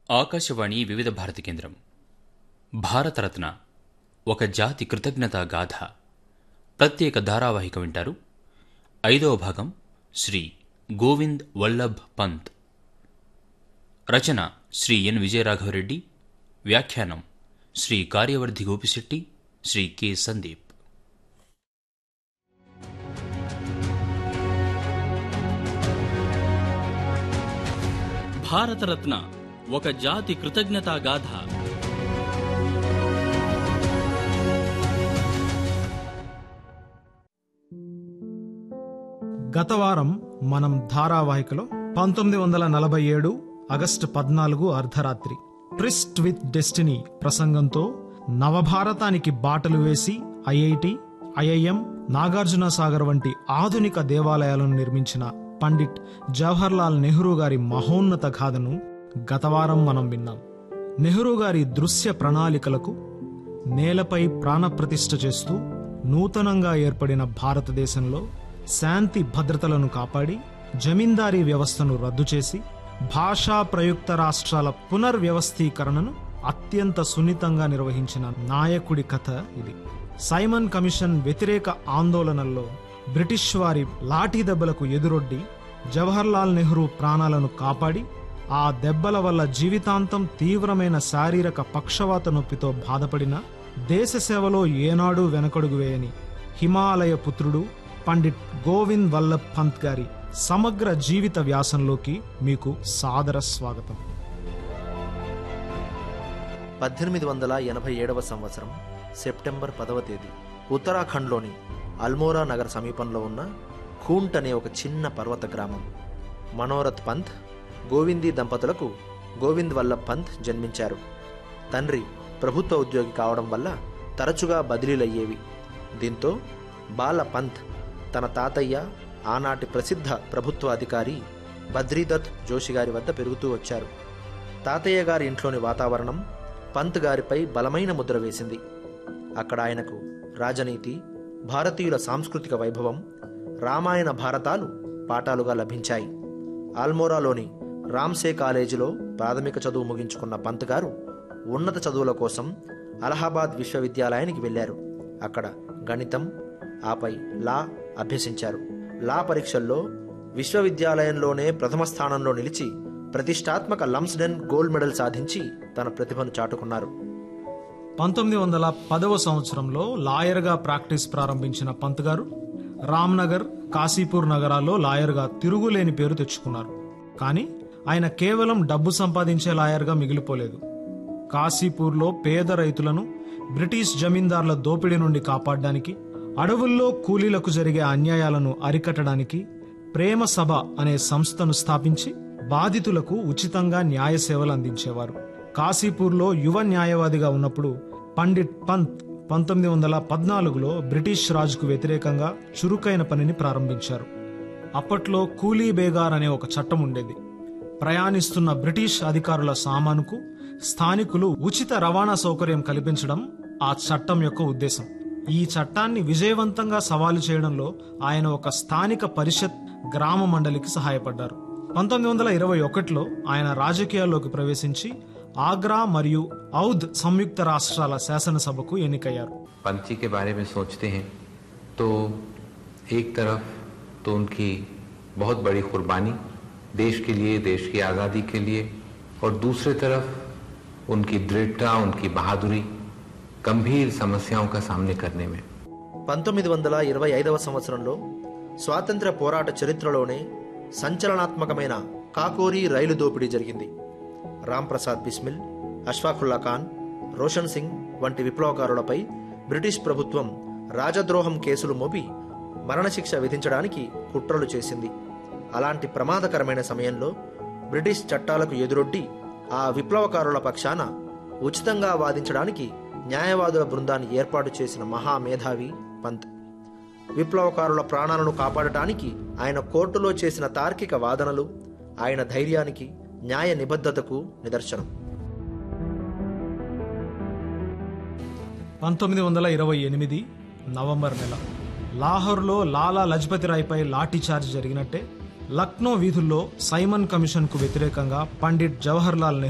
ఆకాశవాణి వివిధ భారతి కేంద్రం భారతరత్న ఒక జాతి కృతజ్ఞతా గాథ ప్రత్యేక ధారావాహిక వింటారు ఐదవ భాగం శ్రీ గోవింద్ వల్లభ్ పంత్ రచన శ్రీ ఎన్ విజయరాఘవరెడ్డి వ్యాఖ్యానం శ్రీ కార్యవర్ధి గోపిశెట్టి శ్రీ కె సందీప్ భారతరత్న ఒక జాతి కృతజ్ఞతా గాథ గత వారం మనం ధారావాహికలో పంతొమ్మిది వందల నలభై ఏడు ఆగస్టు పద్నాలుగు అర్ధరాత్రి ట్రిస్ట్ విత్ డెస్టినీ ప్రసంగంతో నవభారతానికి బాటలు వేసి ఐఐటి ఐఐఎం నాగార్జున సాగర్ వంటి ఆధునిక దేవాలయాలను నిర్మించిన పండిట్ జవహర్లాల్ నెహ్రూ గారి మహోన్నత గాథను గత వారం మనం విన్నాం నెహ్రూ గారి దృశ్య ప్రణాళికలకు నేలపై ప్రాణప్రతిష్ఠ చేస్తూ నూతనంగా ఏర్పడిన భారతదేశంలో శాంతి భద్రతలను కాపాడి జమీందారీ వ్యవస్థను రద్దు చేసి భాషా ప్రయుక్త రాష్ట్రాల పునర్వ్యవస్థీకరణను అత్యంత సున్నితంగా నిర్వహించిన నాయకుడి కథ ఇది సైమన్ కమిషన్ వ్యతిరేక ఆందోళనల్లో బ్రిటిష్ వారి లాఠీ దెబ్బలకు ఎదురొడ్డి జవహర్లాల్ నెహ్రూ ప్రాణాలను కాపాడి ఆ దెబ్బల వల్ల జీవితాంతం తీవ్రమైన శారీరక పక్షవాత నొప్పితో బాధపడిన దేశ సేవలో ఏనాడూ వెనకడుగు వేయని హిమాలయ పుత్రుడు పండిట్ గోవింద్ వల్లభ్ పంత్ గారి సమగ్ర జీవిత వ్యాసంలోకి మీకు సాదర స్వాగతం పద్దెనిమిది వందల ఎనభై ఏడవ సంవత్సరం సెప్టెంబర్ పదవ తేదీ ఉత్తరాఖండ్లోని అల్మోరా నగర సమీపంలో ఉన్న ఖూంట్ అనే ఒక చిన్న పర్వత గ్రామం మనోరథ్ పంత్ గోవిందీ దంపతులకు గోవింద్ వల్లభ్ పంత్ జన్మించారు తండ్రి ప్రభుత్వ ఉద్యోగి కావడం వల్ల తరచుగా బదిలీలయ్యేవి దీంతో బాల పంత్ తన తాతయ్య ఆనాటి ప్రసిద్ధ ప్రభుత్వ అధికారి బద్రీదత్ జోషి గారి వద్ద పెరుగుతూ వచ్చారు తాతయ్య గారి ఇంట్లోని వాతావరణం పంత్ గారిపై బలమైన ముద్ర వేసింది అక్కడ ఆయనకు రాజనీతి భారతీయుల సాంస్కృతిక వైభవం రామాయణ భారతాలు పాఠాలుగా లభించాయి ఆల్మోరాలోని రామ్సే కాలేజీలో ప్రాథమిక చదువు ముగించుకున్న పంత్ గారు ఉన్నత చదువుల కోసం అలహాబాద్ విశ్వవిద్యాలయానికి వెళ్ళారు అక్కడ గణితం ఆపై లా అభ్యసించారు లా పరీక్షల్లో విశ్వవిద్యాలయంలోనే ప్రథమ స్థానంలో నిలిచి ప్రతిష్టాత్మక లంస్డెన్ గోల్డ్ మెడల్ సాధించి తన ప్రతిభను చాటుకున్నారు పంతొమ్మిది వందల పదవ సంవత్సరంలో లాయర్గా ప్రాక్టీస్ ప్రారంభించిన పంత్ గారు రామ్నగర్ కాశీపూర్ నగరాల్లో లాయర్గా తిరుగులేని పేరు తెచ్చుకున్నారు కానీ ఆయన కేవలం డబ్బు సంపాదించే లాయర్గా మిగిలిపోలేదు కాశీపూర్లో పేద రైతులను బ్రిటిష్ జమీందార్ల దోపిడీ నుండి కాపాడడానికి అడవుల్లో కూలీలకు జరిగే అన్యాయాలను అరికట్టడానికి ప్రేమ సభ అనే సంస్థను స్థాపించి బాధితులకు ఉచితంగా న్యాయ సేవలు అందించేవారు కాశీపూర్లో యువ న్యాయవాదిగా ఉన్నప్పుడు పండిట్ పంత్ పంతొమ్మిది వందల పద్నాలుగులో బ్రిటిష్ రాజుకు వ్యతిరేకంగా చురుకైన పనిని ప్రారంభించారు అప్పట్లో కూలీ బేగార్ అనే ఒక చట్టం ఉండేది ప్రయాణిస్తున్న బ్రిటిష్ అధికారుల సామానుకు స్థానికులు ఉచిత రవాణా సౌకర్యం కల్పించడం ఆ చట్టం యొక్క ఉద్దేశం ఈ చట్టాన్ని విజయవంతంగా సవాలు చేయడంలో ఆయన ఒక స్థానిక పరిషత్ గ్రామ మండలికి సహాయపడ్డారు పంతొమ్మిది వందల ఇరవై ఒకటిలో ఆయన రాజకీయాల్లోకి ప్రవేశించి ఆగ్రా మరియు ఔద్ సంయుక్త రాష్ట్రాల శాసనసభకు ఎన్నికయ్యారు पंथी के बारे में सोचते हैं तो एक तरफ तो उनकी बहुत बड़ी कुर्बानी देश के लिए देश की आज़ादी के लिए और दूसरी तरफ उनकी दृढ़ता उनकी बहादुरी गंभीर समस्याओं का सामने करने में పంతొమ్మిది వందల ఇరవై ఐదవ సంవత్సరంలో స్వాతంత్ర పోరాట చరిత్రలోనే సంచలనాత్మకమైన కాకోరీ రైలు దోపిడీ జరిగింది రామ్ ప్రసాద్ బిస్మిల్ అష్ఫాఖుల్లా ఖాన్ రోషన్ సింగ్ వంటి విప్లవకారులపై బ్రిటిష్ ప్రభుత్వం రాజద్రోహం కేసులు మోపి మరణశిక్ష విధించడానికి కుట్రలు చేసింది అలాంటి ప్రమాదకరమైన సమయంలో బ్రిటిష్ చట్టాలకు ఎదురొడ్డి ఆ విప్లవకారుల పక్షాన ఉచితంగా వాదించడానికి న్యాయవాదుల బృందాన్ని ఏర్పాటు చేసిన మహామేధావి పంత్ విప్లవకారుల ప్రాణాలను కాపాడటానికి ఆయన కోర్టులో చేసిన తార్కిక వాదనలు ఆయన ధైర్యానికి న్యాయ నిబద్ధతకు నిదర్శనం పంతొమ్మిది వందల ఇరవై ఎనిమిది నవంబర్ నెల లాహోర్లో లాలా లజపతి రాయ్పై లాఠీచార్జ్ జరిగినట్టే లక్నో వీధుల్లో సైమన్ కమిషన్కు వ్యతిరేకంగా పండిట్ జవహర్లాల్